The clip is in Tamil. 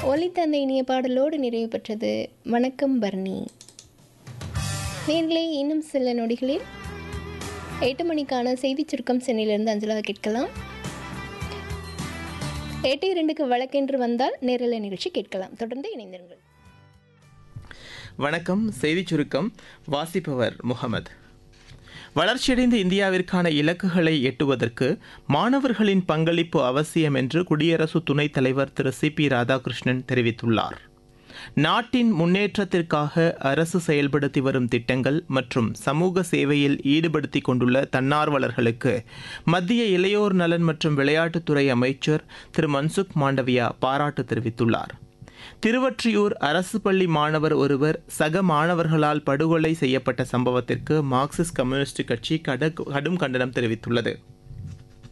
ஒலித்த அந்த இனிய பாடலோடு நிறைவு பெற்றது வணக்கம் பர்னி நேர்களே இன்னும் சில நொடிகளில் எட்டு மணிக்கான செய்திச் சுருக்கம் சென்னையிலிருந்து அஞ்சலாக கேட்கலாம் எட்டு இரண்டுக்கு வழக்கென்று வந்தால் நேரலை நிகழ்ச்சி கேட்கலாம் தொடர்ந்து இணைந்திருங்கள் வணக்கம் செய்திச் சுருக்கம் வாசிப்பவர் முகமது வளர்ச்சியடைந்த இந்தியாவிற்கான இலக்குகளை எட்டுவதற்கு மாணவர்களின் பங்களிப்பு அவசியம் என்று குடியரசு துணைத் தலைவர் திரு சி பி ராதாகிருஷ்ணன் தெரிவித்துள்ளார் நாட்டின் முன்னேற்றத்திற்காக அரசு செயல்படுத்தி வரும் திட்டங்கள் மற்றும் சமூக சேவையில் ஈடுபடுத்தி கொண்டுள்ள தன்னார்வலர்களுக்கு மத்திய இளையோர் நலன் மற்றும் விளையாட்டுத்துறை அமைச்சர் திரு மன்சுக் மாண்டவியா பாராட்டு தெரிவித்துள்ளார் திருவொற்றியூர் அரசு பள்ளி மாணவர் ஒருவர் சக மாணவர்களால் படுகொலை செய்யப்பட்ட சம்பவத்திற்கு மார்க்சிஸ்ட் கம்யூனிஸ்ட் கட்சி கட- கடும் கண்டனம் தெரிவித்துள்ளது